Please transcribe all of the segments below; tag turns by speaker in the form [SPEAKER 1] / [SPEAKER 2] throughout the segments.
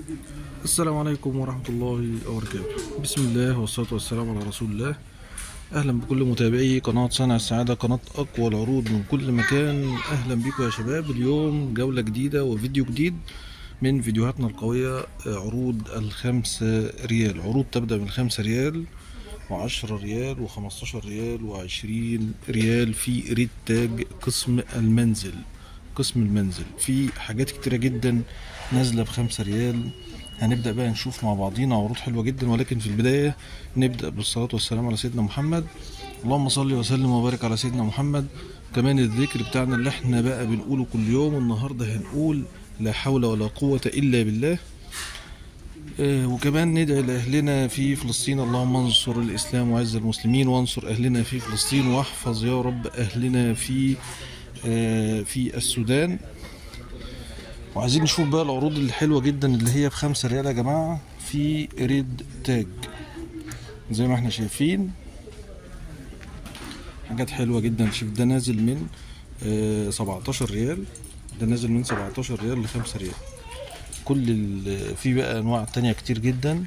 [SPEAKER 1] السلام عليكم ورحمة الله وبركاته بسم الله والصلاة والسلام على رسول الله أهلا بكل متابعي قناة صانع السعادة قناة أقوى العروض من كل مكان أهلا بكم يا شباب اليوم جولة جديدة وفيديو جديد من فيديوهاتنا القوية عروض الخمسة ريال عروض تبدأ من خمسة ريال وعشرة ريال وخمستاشر ريال وعشرين ريال في ريد تاج قسم المنزل قسم المنزل في حاجات كتيرة جدا نازلة بخمسة ريال هنبدأ بقى نشوف مع بعضينا عروض حلوة جدا ولكن في البداية نبدأ بالصلاة والسلام على سيدنا محمد اللهم صل وسلم وبارك على سيدنا محمد كمان الذكر بتاعنا اللي احنا بقى بنقوله كل يوم النهاردة هنقول لا حول ولا قوة إلا بالله آه، وكمان ندعي لأهلنا في فلسطين اللهم انصر الإسلام وعز المسلمين وانصر أهلنا في فلسطين واحفظ يا رب أهلنا في آه، في السودان وعايزين نشوف بقى العروض الحلوة جدا اللي هي بخمسة ريال يا جماعة في ريد تاج زي ما احنا شايفين حاجات حلوة جدا شوف ده نازل من آه 17 ريال ده نازل من 17 ريال لخمسة ريال كل ال- في بقى انواع تانية كتير جدا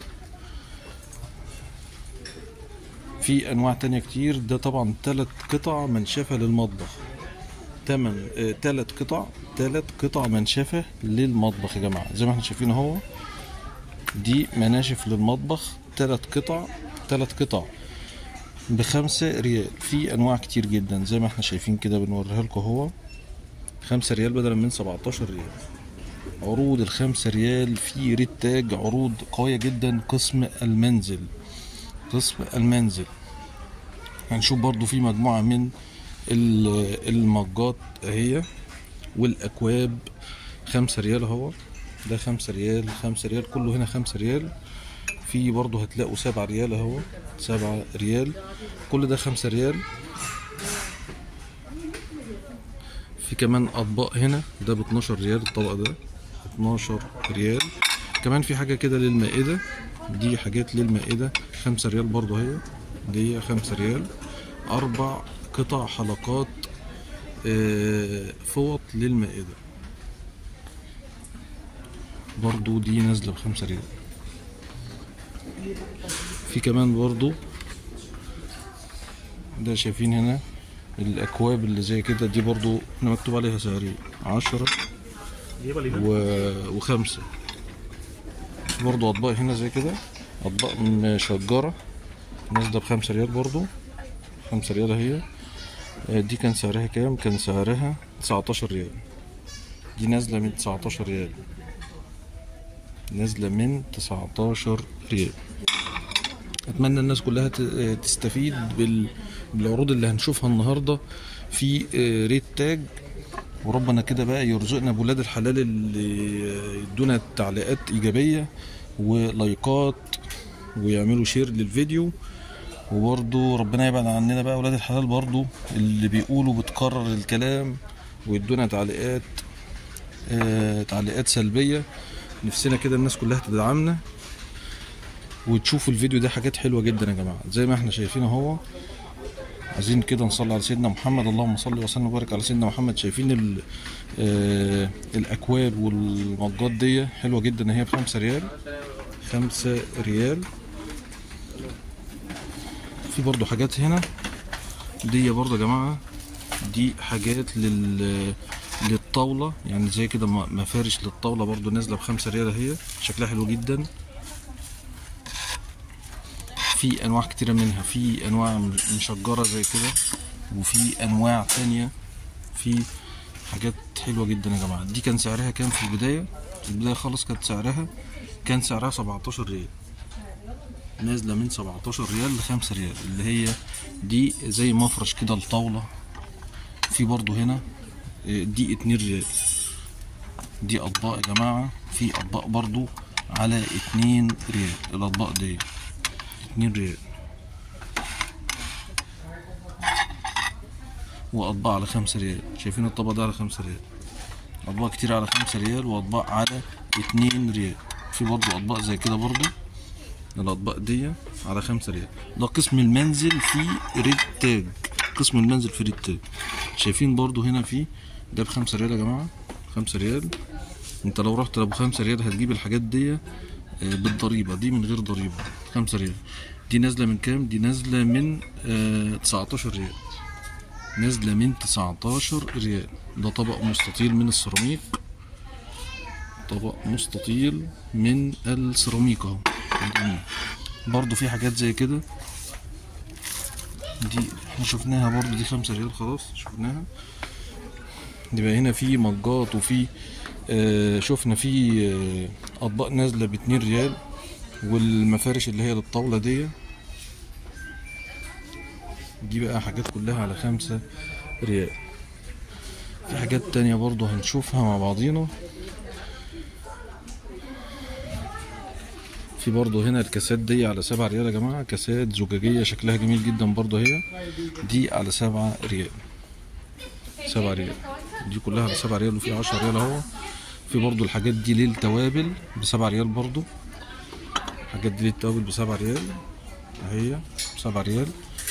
[SPEAKER 1] في انواع تانية كتير ده طبعا تلات قطع منشفة للمطبخ تمن آه تلات قطع تلات قطع منشفة للمطبخ يا جماعة زي ما احنا شايفين اهو دي مناشف للمطبخ تلات قطع تلات قطع بخمسة ريال في انواع كتير جدا زي ما احنا شايفين كده بنوريها لكم اهو خمسة ريال بدلا من سبعتاشر ريال عروض الخمسة ريال في ريد تاج عروض قوية جدا قسم المنزل قسم المنزل هنشوف برضو في مجموعة من ال- المجات اهي والاكواب خمسة ريال اهو ده خمسة ريال خمسة ريال كله هنا خمسة ريال في برضو هتلاقوا سبعة ريال اهو سبعة ريال كل ده خمسة ريال في كمان اطباق هنا ده ب 12 ريال الطبق ده 12 ريال كمان في حاجة كده للمائدة دي حاجات للمائدة خمسة ريال برضو هي دي خمسة ريال أربع قطع حلقات آه، فوط للمائدة برضو دي نازلة بخمسة ريال في كمان برضو ده شايفين هنا الأكواب اللي زي كده دي برضو هنا مكتوب عليها سعرين عشرة و... وخمسة في برضو أطباق هنا زي كده أطباق مشجرة نازلة بخمسة ريال برضو خمسة ريال اهي آه، دي كان سعرها كام؟ كان سعرها 19 ريال دي نازلة من 19 ريال نازلة من 19 ريال أتمنى الناس كلها ت- آه، تستفيد بال... بالعروض اللي هنشوفها النهاردة في آه، ريت تاج وربنا كده بقى يرزقنا بولاد الحلال اللي آه، يدونا تعليقات إيجابية ولايكات ويعملوا شير للفيديو وبرضو ربنا يبعد عننا بقى ولاد الحلال برضو اللي بيقولوا بتكرر الكلام ويدونا تعليقات آه تعليقات سلبية نفسنا كده الناس كلها تدعمنا وتشوفوا الفيديو ده حاجات حلوة جدا يا جماعة زي ما احنا شايفين اهو عايزين كده نصلي على سيدنا محمد اللهم صل وسلم وبارك على سيدنا محمد شايفين ال آه الاكواب والمجات دي حلوة جدا هي بخمسة ريال خمسة ريال في برضو حاجات هنا دي برضو يا جماعة دي حاجات لل للطاولة يعني زي كده م- مفارش للطاولة برضو نازلة بخمسة ريال اهي شكلها حلو جدا في انواع كتيرة منها في انواع م- مشجرة زي كده وفي انواع تانية في حاجات حلوة جدا يا جماعة دي كان سعرها كام في البداية في البداية خالص كانت سعرها كان سعرها 17 ريال نازلة من 17 ريال ل 5 ريال اللي هي دي زي مفرش كده الطاولة في برضو هنا آه، دي 2 ريال دي أطباق يا جماعة في أطباق برضو على 2 ريال الأطباق دي 2 ريال وأطباق على 5 ريال شايفين الطبق ده على 5 ريال أطباق كتير على 5 ريال وأطباق على 2 ريال في برضو أطباق زي كده برضو الأطباق دي على خمسة ريال ده قسم المنزل في ريد تاج قسم المنزل في ريد تاج شايفين برضو هنا في ده بخمسة ريال يا جماعة خمسة ريال انت لو رحت لابو خمسة ريال هتجيب الحاجات دي آه، بالضريبة دي من غير ضريبة خمسة ريال دي نازلة من كام؟ دي نازلة من آه 19 ريال نازلة من 19 ريال ده طبق مستطيل من السيراميك طبق مستطيل من السيراميك اهو برضو في حاجات زي كده دي احنا شفناها برضو دي خمسة ريال خلاص شفناها يبقى هنا في مجات وفي آه شفنا في آه اطباق نازلة باتنين ريال والمفارش اللي هي للطاولة دي دي بقى حاجات كلها على خمسة ريال في حاجات تانية برضو هنشوفها مع بعضينا في برضو هنا الكاسات دي على سبعة ريال يا جماعة كاسات زجاجية شكلها جميل جدا برضو هي دي على سبعة ريال سبعة ريال دي كلها على سبعة ريال وفي عشرة ريال اهو في برضو الحاجات دي للتوابل بسبعة ريال برضو الحاجات دي للتوابل بسبعة ريال اهي بسبعة ريال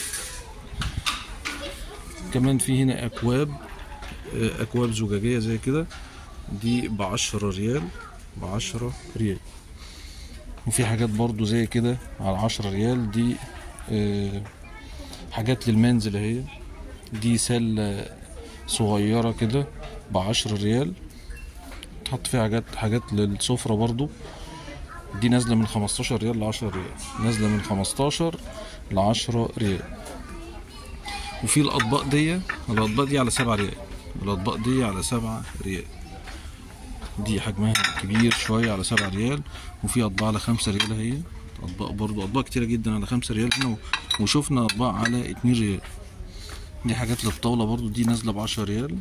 [SPEAKER 1] كمان في هنا اكواب آه، اكواب زجاجية زي كده دي بعشرة ريال بعشرة ريال وفي حاجات برضو زي كده على عشرة ريال دي آه، حاجات للمنزل اهي دي سلة صغيرة كده بعشرة ريال تحط فيها حاجات حاجات للسفرة برضو دي نازلة من خمستاشر ريال لعشرة ريال نازلة من خمستاشر لعشرة ريال وفي الأطباق دي الأطباق دي على سبعة ريال الأطباق دي على سبعة ريال دي حجمها كبير شوية على سبعة ريال وفي أطباق على خمسة ريال اهي أطباق برضو أطباق كتيرة جدا على خمسة ريال هنا وشفنا أطباق على اتنين ريال دي حاجات للطاولة برضو دي نازلة بعشرة ريال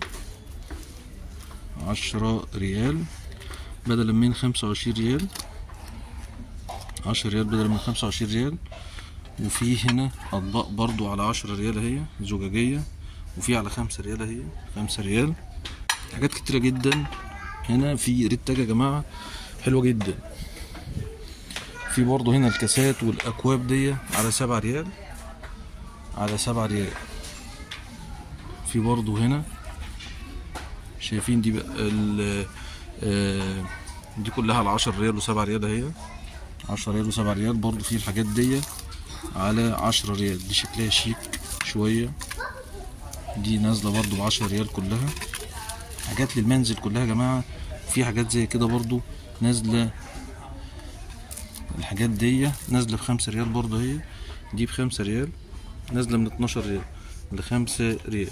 [SPEAKER 1] عشرة ريال بدلا من خمسة وعشرين ريال عشرة ريال بدلا من خمسة وعشرين ريال وفي هنا أطباق برضو على عشرة ريال اهي زجاجية وفي على خمسة ريال اهي خمسة ريال حاجات كتيرة جدا هنا في ريتاج يا جماعة حلوة جدا في برضو هنا الكاسات والأكواب دي على سبعة ريال على سبعة ريال في برضو هنا شايفين دي بقى ال آه، دي كلها على عشر ريال وسبعة ريال اهي عشرة ريال وسبعة ريال برضو في الحاجات دي على عشرة ريال دي شكلها شيك شوية دي نازلة برضو بعشرة ريال كلها حاجات للمنزل كلها يا جماعة في حاجات زي كده برضو نازلة الحاجات دي نازلة بخمسة ريال برضو هي دي بخمسة ريال نازلة من اتناشر ريال لخمسة ريال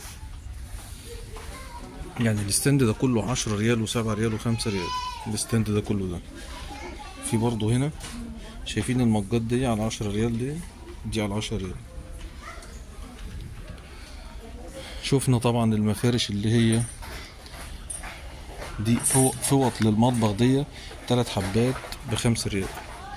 [SPEAKER 1] يعني الستاند ده كله عشرة ريال وسبعة ريال وخمسة ريال الستاند ده كله ده في برضو هنا شايفين المجات دي على عشرة ريال دي دي على عشرة ريال شفنا طبعا المفارش اللي هي دي فو- فوط للمطبخ دي تلات حبات بخمسة ريال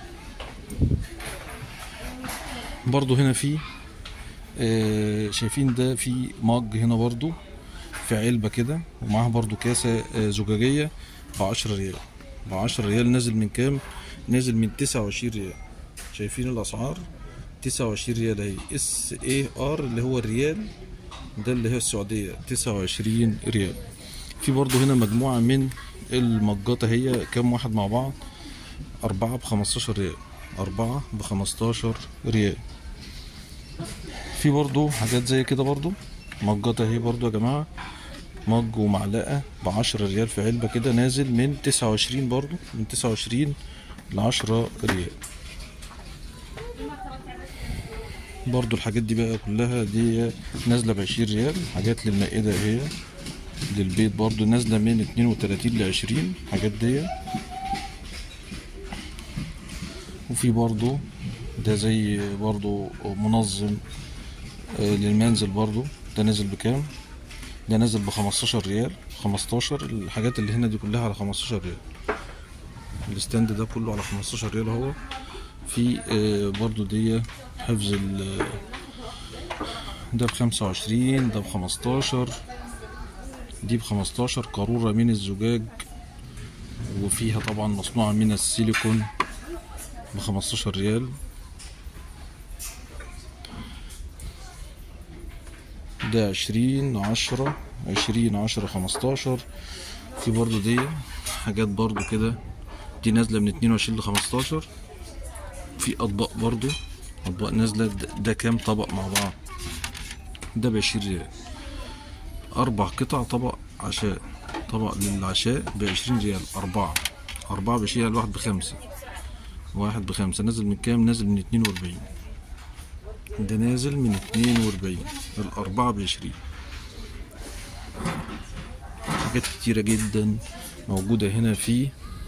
[SPEAKER 1] برضو هنا في آه، شايفين ده في مج هنا برضو في علبة كده ومعاها برضو كاسة آه، زجاجية بعشرة ريال بعشرة ريال نازل من كام؟ نازل من تسعة وعشرين ريال شايفين الأسعار تسعة وعشرين ريال اهي اس اي ار اللي هو الريال ده اللي هي السعودية تسعة وعشرين ريال في برضو هنا مجموعة من المجات هي كام واحد مع بعض أربعة بخمستاشر ريال أربعة بخمستاشر ريال في برضو حاجات زي كده برضو مجات اهي برضو يا جماعة مج ومعلقة بعشرة ريال في علبة كده نازل من تسعة وعشرين برضو من تسعة وعشرين لعشرة ريال برضو الحاجات دي بقى كلها دي نازلة بعشرين ريال حاجات للمائدة اهي للبيت برضو نازلة من اتنين وتلاتين لعشرين حاجات دي وفي برضو ده زي برضو منظم آه، للمنزل برضو ده نازل بكام ده نازل بخمستاشر ريال خمستاشر الحاجات اللي هنا دي كلها على خمستاشر ريال الستاند ده كله على خمستاشر ريال اهو في آه، برضو دي حفظ ال ده بخمسة وعشرين ده بخمستاشر دي بخمستاشر قارورة من الزجاج وفيها طبعا مصنوعة من السيليكون بخمستاشر ريال ده عشرين عشرة عشرين عشرة خمستاشر في برضو دي حاجات برضو كده دي نازلة من اتنين وعشرين لخمستاشر في أطباق برضو أطباق نازلة ده, ده كام طبق مع بعض ده بعشرين ريال أربع قطع طبق عشاء طبق للعشاء بعشرين ريال أربعة أربعة بعشرين ريال واحد بخمسة واحد بخمسة نازل من كام نازل من اتنين وأربعين ده نازل من اتنين وأربعين الأربعة بعشرين حاجات كتيرة جدا موجودة هنا في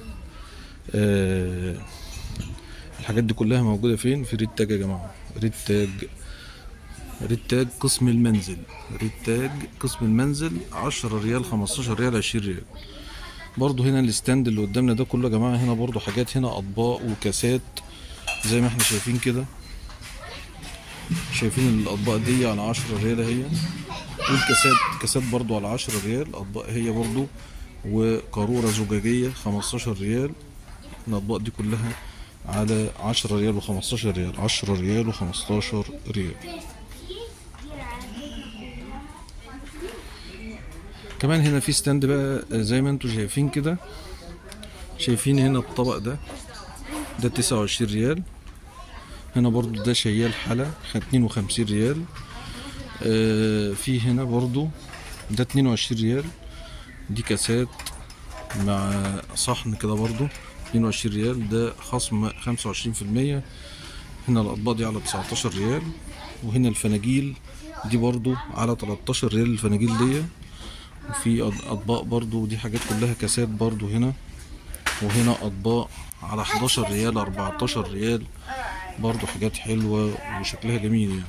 [SPEAKER 1] آه الحاجات دي كلها موجودة فين في ريد تاج يا جماعة ريد تاج ريد تاج قسم المنزل ريد تاج قسم المنزل عشرة ريال خمستاشر ريال عشرين ريال برضو هنا الستاند اللي قدامنا ده كله يا جماعة هنا برضو حاجات هنا أطباق وكاسات زي ما احنا شايفين كده شايفين الأطباق دي على عشرة ريال هي والكاسات كاسات برضو على عشرة ريال أطباق هي برضو وقارورة زجاجية خمستاشر ريال الأطباق دي كلها على عشرة ريال وخمستاشر ريال عشرة ريال وخمستاشر ريال كمان هنا في ستاند بقى زي ما انتوا شايفين كده شايفين هنا الطبق ده ده تسعة وعشرين ريال هنا برضو ده شيال حلا اتنين وخمسين ريال آه في هنا برضو ده اتنين وعشرين ريال دي كاسات مع صحن كده برضو اتنين وعشرين ريال ده خصم خمسة وعشرين في المية هنا الأطباق دي على تسعتاشر ريال وهنا الفناجيل دي برضو على تلاتاشر ريال الفناجيل دي وفي أطباق برضو دي حاجات كلها كاسات برضو هنا وهنا أطباق على حداشر ريال أربعتاشر ريال برضو حاجات حلوة وشكلها جميل يعني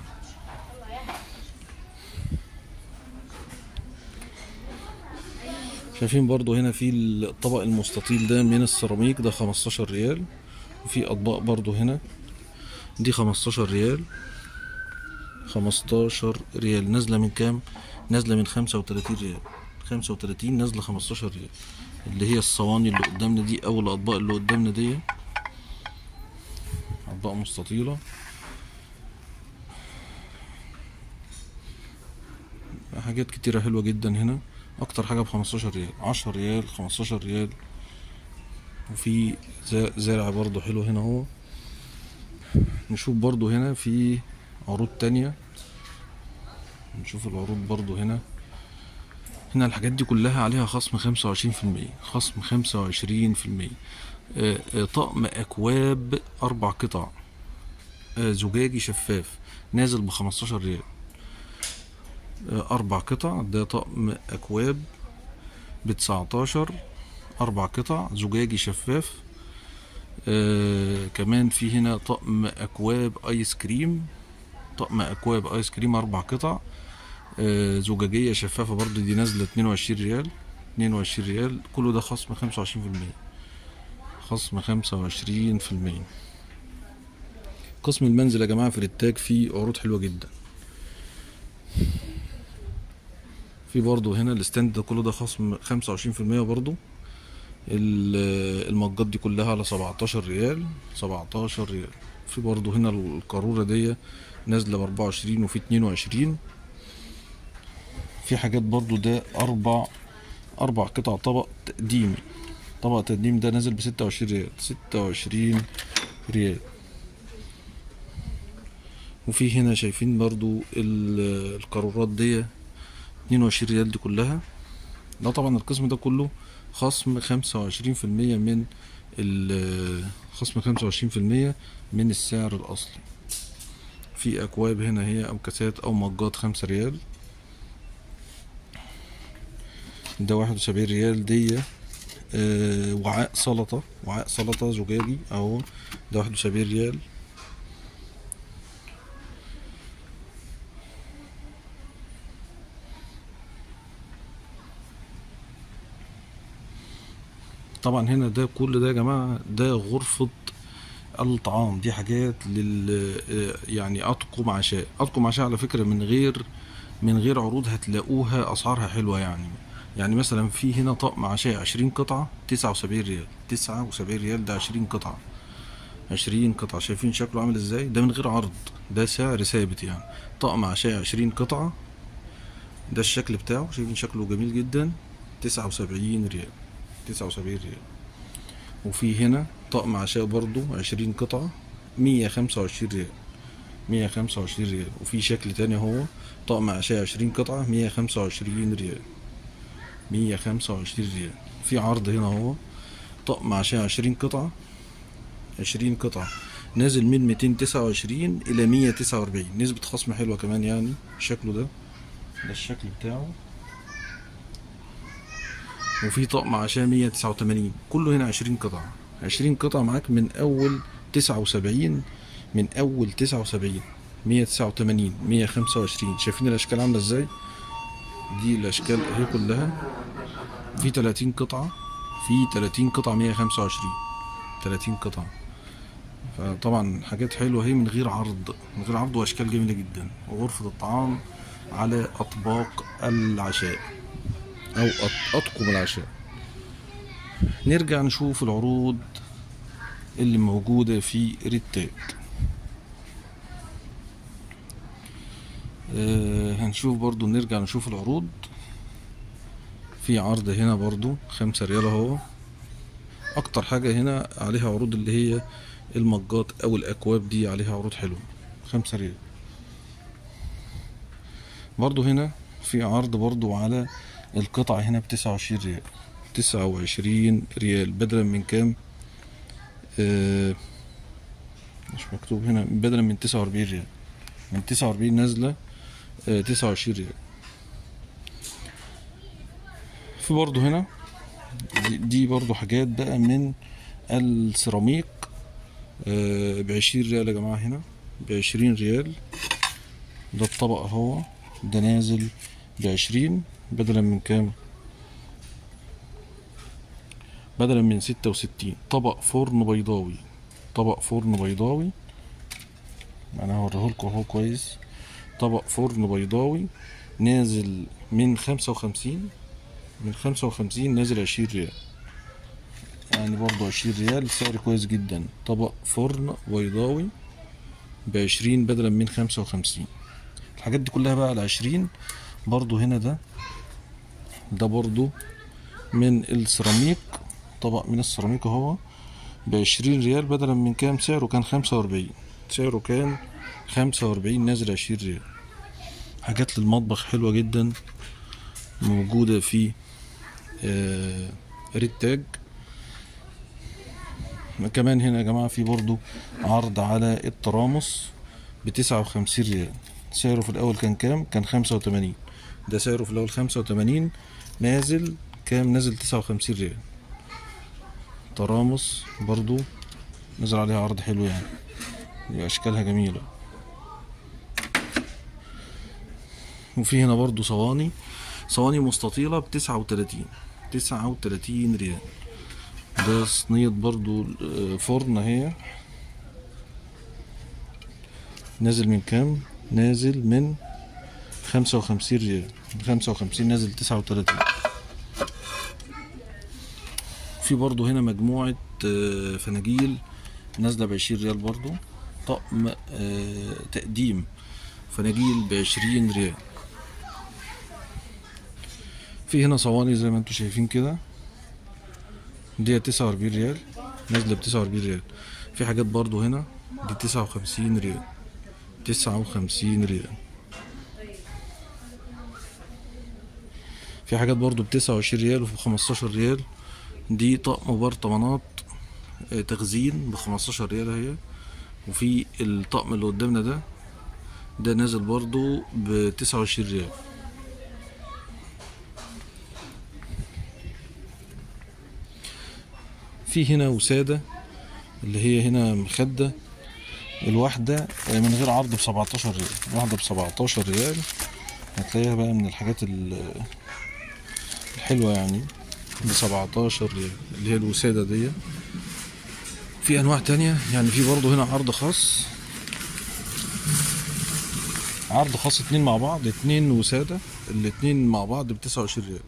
[SPEAKER 1] شايفين برضو هنا في الطبق المستطيل ده من السيراميك ده خمستاشر ريال وفي أطباق برضو هنا دي خمستاشر ريال خمستاشر ريال نازلة من كام؟ نازلة من خمسة وتلاتين ريال خمسة وتلاتين نازلة خمستاشر ريال اللي هي الصواني اللي قدامنا دي أو الأطباق اللي قدامنا دي أطباق مستطيلة حاجات كتيرة حلوة جدا هنا أكتر حاجة بخمستاشر ريال عشرة ريال خمستاشر ريال وفي زرع برضو حلو هنا اهو نشوف برضو هنا في عروض تانية نشوف العروض برضو هنا هنا الحاجات دي كلها عليها خصم خمسة وعشرين في المية خصم خمسة وعشرين في المية طقم أكواب أربع قطع آه، زجاجي شفاف نازل بخمستاشر ريال آه، أربع قطع ده طقم أكواب بتسعتاشر أربع قطع زجاجي شفاف آه كمان في هنا طقم أكواب آيس كريم طقم أكواب آيس كريم أربع قطع آه زجاجية شفافة برضو دي نازلة اتنين وعشرين ريال اتنين وعشرين ريال كله ده خصم خمسة وعشرين في المية خصم خمسة وعشرين في المية قسم المنزل يا جماعة في التاج فيه عروض حلوة جدا في برضو هنا الستاند ده كله ده خصم خمسة وعشرين في المية برضو ال- المجات دي كلها على سبعتاشر ريال سبعتاشر ريال في برضو هنا القارورة دي نازلة بأربعة وعشرين وفي اتنين وعشرين في حاجات برضو ده أربع أربع قطع طبق تقديمي طبق تقديم ده نازل بستة وعشرين ريال ستة وعشرين ريال وفي هنا شايفين برضو ال- القارورات دي اتنين وعشرين ريال دي كلها ده طبعا القسم ده كله خصم خمسة وعشرين في المية من ال- خصم خمسة وعشرين في المية من السعر الأصلي في أكواب هنا هي أو كاسات أو مجات خمسة ريال ده واحد وسبعين ريال دي آه وعاء سلطة وعاء سلطة زجاجي أهو ده واحد وسبعين ريال طبعا هنا ده كل ده يا جماعة ده غرفة الطعام دي حاجات لل آه، يعني أطقم عشاء أطقم عشاء على فكرة من غير من غير عروض هتلاقوها أسعارها حلوة يعني يعني مثلا في هنا طقم عشاء عشرين قطعة تسعة وسبعين ريال تسعة وسبعين ريال ده عشرين قطعة عشرين قطعة شايفين شكله عامل ازاي ده من غير عرض ده سعر ثابت يعني طقم عشاء عشرين قطعة ده الشكل بتاعه شايفين شكله جميل جدا تسعة وسبعين ريال تسعة وسبعين ريال وفي هنا طقم عشاء برضو عشرين قطعة مية خمسة وعشرين ريال مية خمسة وعشرين ريال وفي شكل تاني هو طقم عشاء عشرين قطعة مية خمسة وعشرين ريال مية خمسة وعشرين ريال في عرض هنا هو طقم عشاء عشرين قطعة عشرين قطعة نازل من ميتين تسعة وعشرين إلى مية تسعة وأربعين نسبة خصم حلوة كمان يعني شكله ده ده الشكل بتاعه وفي طقم عشاء مية تسعة وتمانين كله هنا عشرين قطعة عشرين قطعة معاك من أول تسعة وسبعين من أول تسعة وسبعين مية تسعة وتمانين مية خمسة وعشرين شايفين الأشكال عاملة ازاي دي الأشكال اهي كلها في تلاتين قطعة في تلاتين قطعة مية خمسة وعشرين تلاتين قطعة فطبعا حاجات حلوة هي من غير عرض من غير عرض وأشكال جميلة جدا وغرفة الطعام على أطباق العشاء أو أط- أطقم العشاء نرجع نشوف العروض اللي موجودة في ريتاج آه هنشوف برضو نرجع نشوف العروض في عرض هنا برضو خمسة ريال اهو اكتر حاجة هنا عليها عروض اللي هي المجات او الاكواب دي عليها عروض حلوة خمسة ريال برضو هنا في عرض برضو على القطعة هنا بتسعة وعشرين ريال تسعة وعشرين ريال بدلا من كام آه مش مكتوب هنا بدلا من تسعة وأربعين ريال من تسعة وأربعين نازلة تسعة وعشرين ريال في برضو هنا دي, دي برضو حاجات بقى من السيراميك بعشرين ريال يا جماعة هنا بعشرين ريال ده الطبق اهو ده نازل بعشرين بدلا من كام بدلا من ستة وستين طبق فرن بيضاوي طبق فرن بيضاوي انا هوريهولكوا اهو كويس طبق فرن بيضاوي نازل من خمسة وخمسين من خمسة وخمسين نازل عشرين ريال يعني برضو عشرين ريال سعر كويس جدا طبق فرن بيضاوي بعشرين بدلا من خمسة وخمسين الحاجات دي كلها بقى على عشرين برضو هنا ده ده برضو من السيراميك طبق من السيراميك اهو بعشرين ريال بدلا من كام سعره كان خمسة وأربعين سعره كان خمسة وأربعين نازل عشرين ريال حاجات للمطبخ حلوة جدا موجودة في آه ريد تاج كمان هنا يا جماعة في برضو عرض على الترامس بتسعة وخمسين ريال سعره في الأول كان كام؟ كان خمسة وتمانين ده سعره في الأول خمسة وتمانين نازل كام؟ نازل تسعة وخمسين ريال ترامس برضو نزل عليها عرض حلو يعني أشكالها جميلة وفي هنا برضو صواني صواني مستطيلة بتسعة وتلاتين تسعة وتلاتين ريال ده صينية برضو فرن اهي نازل من كام نازل من خمسة وخمسين ريال من خمسة وخمسين نازل تسعة وتلاتين في برضو هنا مجموعة فناجيل نازلة بعشرين ريال برضو طقم تقديم فناجيل بعشرين ريال في هنا صواني زي ما انتم شايفين كده دي تسعة وأربعين ريال نازلة بتسعة وأربعين ريال في حاجات برضو هنا دي تسعة وخمسين ريال تسعة وخمسين ريال في حاجات برضو بتسعة وعشرين ريال وفي خمستاشر ريال دي طقم برطمانات تخزين بخمستاشر ريال اهي وفي الطقم اللي قدامنا ده ده نازل برضو بتسعة وعشرين ريال في هنا وسادة اللي هي هنا مخدة الواحدة من غير عرض بسبعتاشر ريال الواحدة بسبعتاشر ريال هتلاقيها بقى من الحاجات الحلوة يعني بسبعتاشر ريال اللي هي الوسادة دي في أنواع تانية يعني في برضه هنا عرض خاص عرض خاص اتنين مع بعض اتنين وسادة الاتنين مع بعض بتسعة وعشرين ريال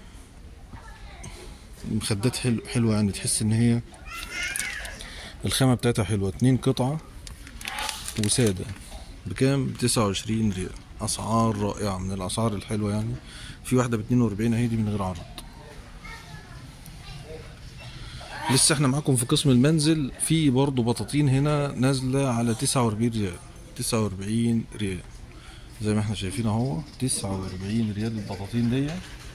[SPEAKER 1] المخدات حلو حلوة يعني تحس ان هي الخامة بتاعتها حلوة اتنين قطعة وسادة بكام بتسعة وعشرين ريال اسعار رائعة من الاسعار الحلوة يعني في واحدة باتنين واربعين اهي دي من غير عرض لسه احنا معاكم في قسم المنزل في برضه بطاطين هنا نازلة على تسعة وأربعين ريال تسعة وأربعين ريال زي ما احنا شايفين اهو تسعة وأربعين ريال البطاطين دي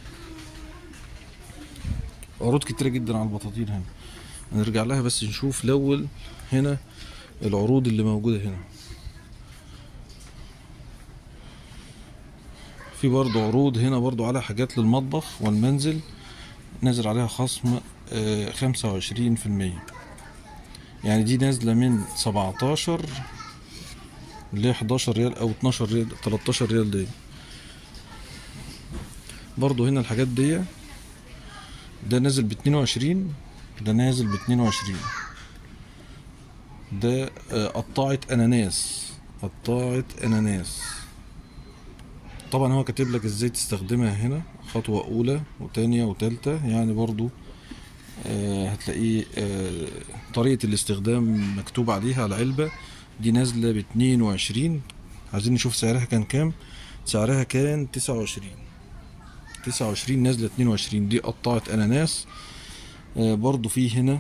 [SPEAKER 1] عروض كتيرة جدا على البطاطين هنا هنرجع لها بس نشوف الأول هنا العروض اللي موجودة هنا في برضه عروض هنا برضه على حاجات للمطبخ والمنزل نازل عليها خصم خمسة وعشرين في المية يعني دي نازلة من سبعتاشر ل 11 ريال او 12 ريال 13 ريال دي برضو هنا الحاجات دي ده نازل ب 22 ده نازل ب 22 ده آه، قطاعة اناناس قطاعة اناناس طبعا هو كاتب لك ازاي تستخدمها هنا خطوة اولى وتانية وتالتة يعني برضو آه، هتلاقيه آه، طريقة الاستخدام مكتوب عليها على العلبة دي نازلة باتنين وعشرين عايزين نشوف سعرها كان كام سعرها كان تسعة وعشرين تسعة وعشرين نازلة اتنين وعشرين دي قطعة أناناس آه، برضو في هنا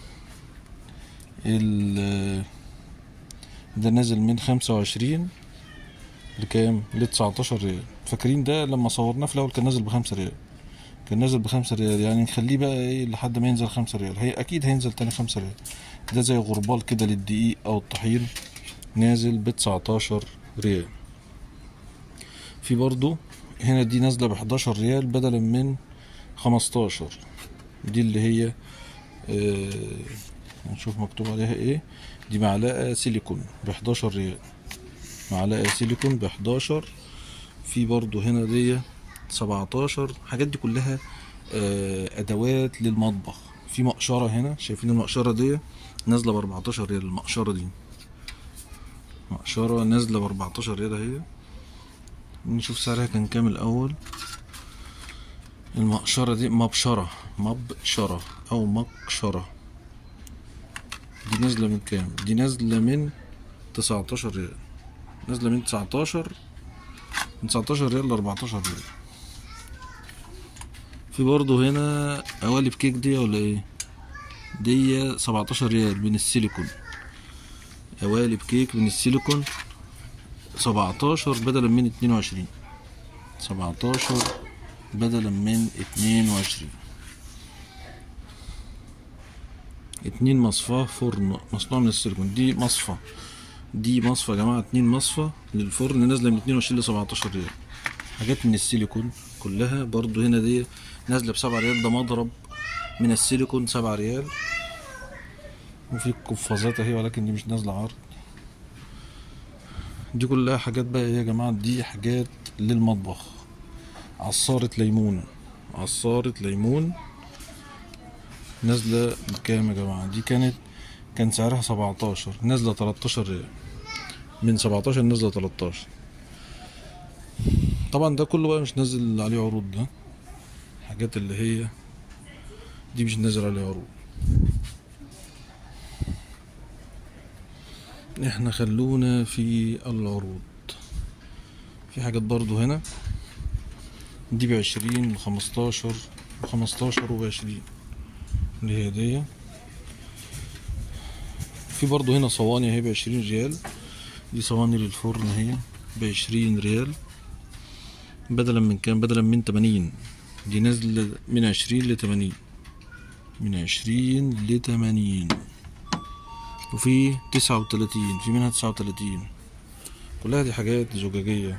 [SPEAKER 1] ال ده نازل من خمسة وعشرين لكام لتسعتاشر ريال فاكرين ده لما صورناه في الأول كان نازل بخمسة ريال كان نازل بخمسة ريال يعني نخليه بقى ايه لحد ما ينزل خمسة ريال هي أكيد هينزل تاني خمسة ريال ده زي غربال كده للدقيق أو الطحين نازل بتسعتاشر ريال في برضو هنا دي نازلة بحداشر ريال بدلا من خمستاشر دي اللي هي آه نشوف مكتوب عليها ايه دي معلقة سيليكون بحداشر ريال معلقة سيليكون بحداشر في برضو هنا دي سبعتاشر الحاجات دي كلها آه ادوات للمطبخ في مقشرة هنا شايفين المقشرة دي نازلة باربعتاشر ريال المقشرة دي مقشرة نازلة باربعتاشر ريال اهي نشوف سعرها كان كام الأول المقشرة دي مبشرة مبشرة أو مقشرة دي نازلة من كام؟ دي نازلة من تسعتاشر ريال نازلة من تسعتاشر من تسعتاشر ريال لأربعتاشر ريال في برضه هنا قوالب كيك دي ولا ايه؟ دي سبعتاشر ريال من السيليكون قوالب كيك من السيليكون سبعتاشر بدلا من اتنين وعشرين سبعتاشر بدلا من اتنين وعشرين اتنين مصفاة فرن مصنوع من السيليكون دي مصفى دي مصفى يا جماعة اتنين مصفى للفرن نازلة من اتنين وعشرين لسبعتاشر ريال حاجات من السيليكون كلها برضو هنا دي نازلة بسبعة ريال ده مضرب من السيليكون سبعة ريال وفي قفازات اهي ولكن دي مش نازلة عرض دي كلها حاجات بقى ايه يا جماعة دي حاجات للمطبخ عصارة ليمون عصارة ليمون نازلة بكام يا جماعة دي كانت كان سعرها سبعتاشر نازلة تلاتاشر ريال من سبعتاشر نازلة تلاتاشر طبعا ده كله بقى مش نازل عليه عروض ده حاجات اللي هي دي مش نازل عليها عروض احنا خلونا في العروض في حاجات برضو هنا دي بعشرين بخمستاشر بخمستاشر وبعشرين اللي هي دي في برضو هنا صواني اهي بعشرين ريال دي صواني للفرن اهي بعشرين ريال بدلا من كام بدلا من تمانين دي نازلة من عشرين لتمانين من عشرين لتمانين وفي تسعة وتلاتين في منها تسعة وتلاتين كلها دي حاجات زجاجية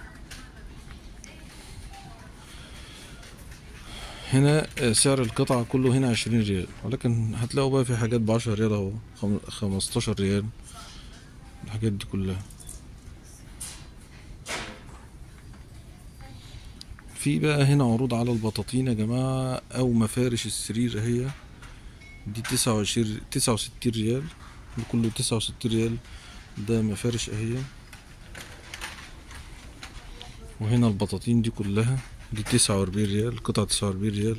[SPEAKER 1] هنا سعر القطعة كله هنا عشرين ريال ولكن هتلاقوا بقى في حاجات بعشرة ريال اهو خم- خمستاشر ريال الحاجات دي كلها في بقى هنا عروض على البطاطين يا جماعة أو مفارش السرير اهي دي تسعة وعشرين تسعة وستين ريال ده كله تسعة وستين ريال ده مفارش اهي وهنا البطاطين دي كلها دي تسعة وأربعين ريال قطعة تسعة وأربعين ريال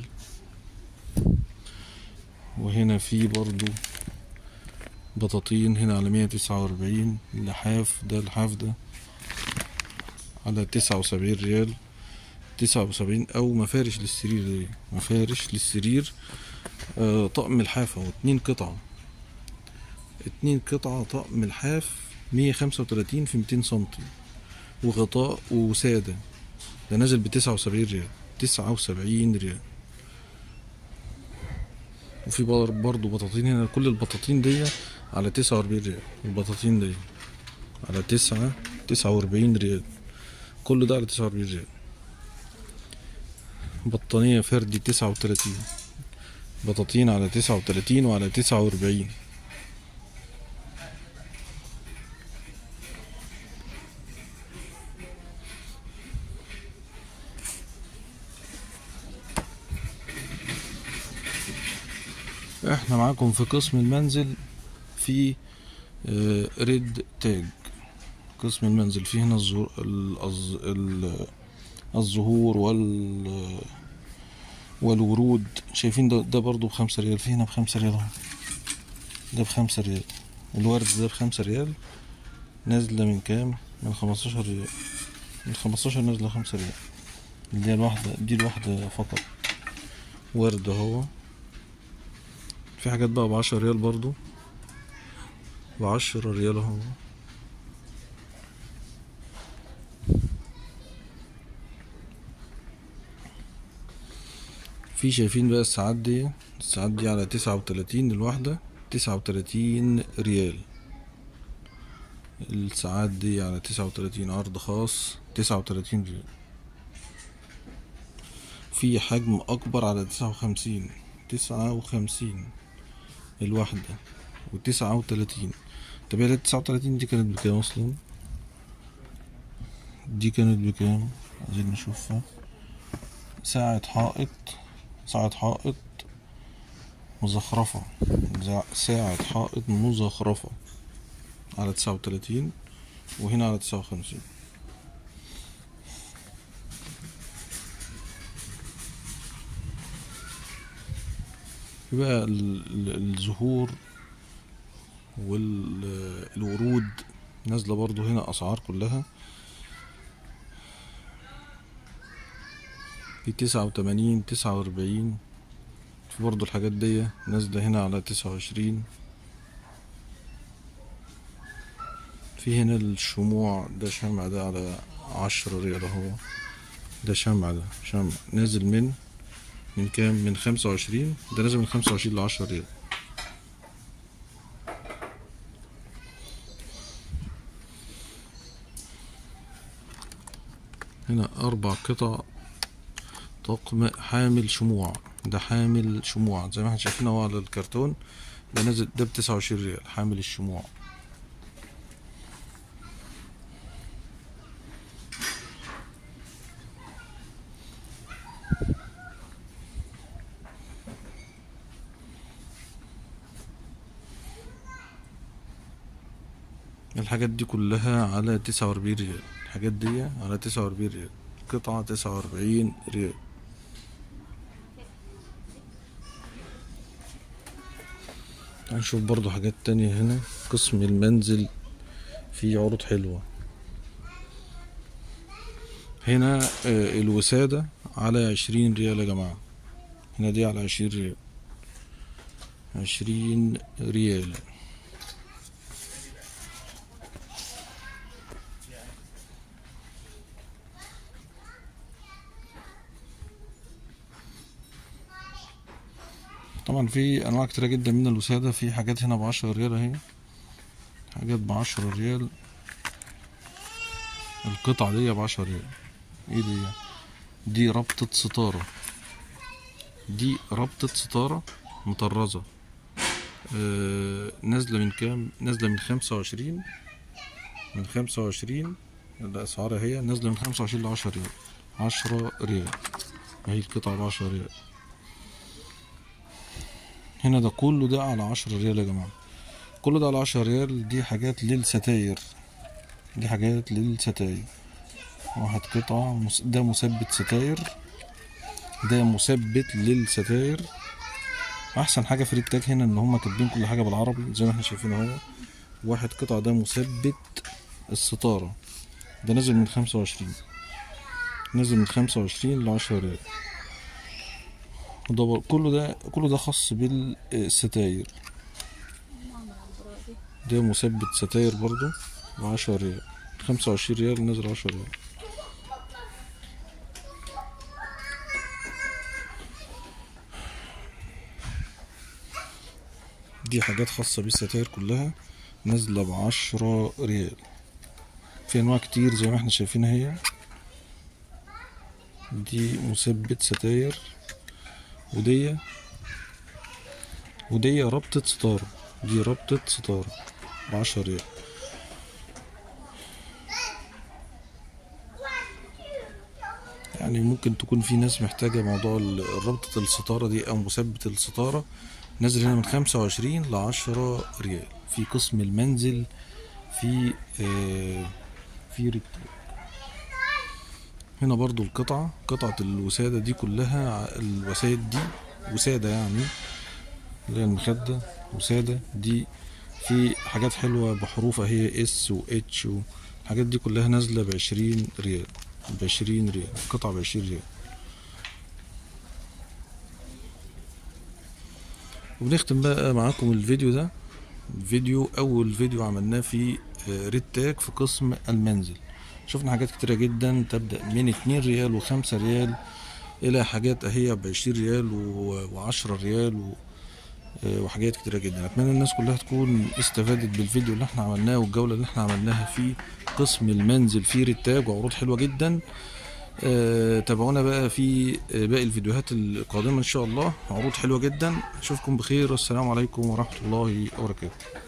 [SPEAKER 1] وهنا في برضو بطاطين هنا على مية تسعة وأربعين لحاف ده الحاف ده على تسعة وسبعين ريال تسعة وسبعين أو مفارش للسرير دي مفارش للسرير آه، طقم الحافة واتنين قطعة اتنين قطعة طقم الحاف مية خمسة وتلاتين في ميتين سنتي وغطاء وسادة ده نازل بتسعة وسبعين ريال تسعة وسبعين ريال وفي بر- برضو بطاطين هنا كل البطاطين دي على تسعة وأربعين ريال البطاطين دي على تسعة تسعة وأربعين ريال كل ده على تسعة وأربعين ريال بطانية فردي تسعة وتلاتين بطاطين على تسعة وتلاتين وعلى تسعة وأربعين احنا معاكم في قسم المنزل في آه، ريد تاج قسم المنزل فيه هنا الزهور الأز- ال- الزهور وال والورود شايفين ده, ده برضو بخمسة ريال في هنا بخمسة ريال اهو ده بخمسة ريال الورد ده بخمسة ريال نازلة من كام من خمستاشر ريال من خمستاشر نازلة خمسة ريال دي الواحدة دي الواحدة فقط ورد اهو في حاجات بقى بعشرة ريال برضو بعشرة ريال اهو في شايفين بقى الساعات دي الساعات دي على تسعة وتلاتين الواحدة تسعة وتلاتين ريال الساعات دي على تسعة وتلاتين عرض خاص تسعة وتلاتين ريال في حجم أكبر على تسعة وخمسين تسعة وخمسين الواحدة وتسعة وتلاتين طب هي التسعة وتلاتين دي كانت بكام أصلا؟ دي كانت بكام؟ عايزين نشوفها ساعة حائط ساعة حائط مزخرفة زع- ساعة حائط مزخرفة على تسعة وتلاتين وهنا على تسعة وخمسين في بقى ال- ال- الزهور والورود نازلة برضو هنا أسعار كلها في تسعة وتمانين تسعة وأربعين في برضو الحاجات دي نازلة هنا على تسعة وعشرين في هنا الشموع ده شمع ده على عشرة ريال اهو ده شمع ده شمع نازل من من كام من خمسة وعشرين ده نازل من خمسة وعشرين لعشرة ريال هنا أربع قطع طقم حامل شموع ده حامل شموع زي ما احنا شايفين اهو على الكرتون ده نازل ده بتسعة وعشرين ريال حامل الشموع الحاجات دي كلها على تسعة وأربعين ريال الحاجات دي على تسعة وأربعين ريال قطعة تسعة وأربعين ريال هنشوف برضو حاجات تانية هنا قسم المنزل فيه عروض حلوة هنا آه، الوسادة على عشرين ريال يا جماعة هنا دي على عشرين ريال عشرين ريال طبعا في انواع كتيرة جدا من الوسادة في حاجات هنا بعشرة ريال اهي حاجات بعشرة ريال القطعة دي بعشرة ريال ايه دي دي ربطة ستارة دي ربطة ستارة مطرزة آه نازلة من كام نازلة من خمسة وعشرين من خمسة وعشرين الأسعار هي نازلة من خمسة وعشرين لعشرة ريال عشرة ريال اهي القطعة بعشرة ريال هنا ده كله ده على عشرة ريال يا جماعة كله ده على عشرة ريال دي حاجات للستاير دي حاجات للستاير واحد قطعة مس- ده مثبت ستاير ده مثبت للستاير احسن حاجة في التاج هنا ان هما كاتبين كل حاجة بالعربي زي ما احنا شايفين اهو واحد قطعة ده مثبت الستارة ده نازل من خمسة وعشرين نازل من خمسة وعشرين لعشرة ريال وده بر- كله ده كله ده خاص بالستاير ده مثبت ستاير برضو بعشرة ريال خمسة وعشرين ريال نزل عشرة ريال دي حاجات خاصة بالستاير كلها نازلة بعشرة ريال في أنواع كتير زي ما احنا شايفين هي دي مثبت ستاير ودي ودي ربطة ستارة دي ربطة ستارة بعشرة ريال يعني ممكن تكون في ناس محتاجة موضوع ال- ربطة الستارة دي أو مثبت الستارة نازل هنا من خمسة وعشرين لعشرة ريال في قسم المنزل في آه في ريكتال هنا برضو القطعة قطعة الوسادة دي كلها ع- الوسائد دي وسادة يعني اللي هي المخدة وسادة دي في حاجات حلوة بحروف اهي اس و اتش والحاجات دي كلها نازلة بعشرين ريال بعشرين ريال قطعة بعشرين ريال وبنختم بقى معاكم الفيديو ده فيديو اول فيديو عملناه في آه، ريد تاج في قسم المنزل شفنا حاجات كتيرة جدا تبدأ من اتنين ريال وخمسة ريال الى حاجات اهي بعشرين ريال و- وعشرة ريال و... آه، وحاجات كتيرة جدا اتمنى الناس كلها تكون استفادت بالفيديو اللي احنا عملناه والجولة اللي احنا عملناها في قسم المنزل في ريد تاج وعروض حلوة جدا آه، تابعونا بقى في آه، باقي الفيديوهات القادمة ان شاء الله عروض حلوة جدا اشوفكم بخير والسلام عليكم ورحمة الله وبركاته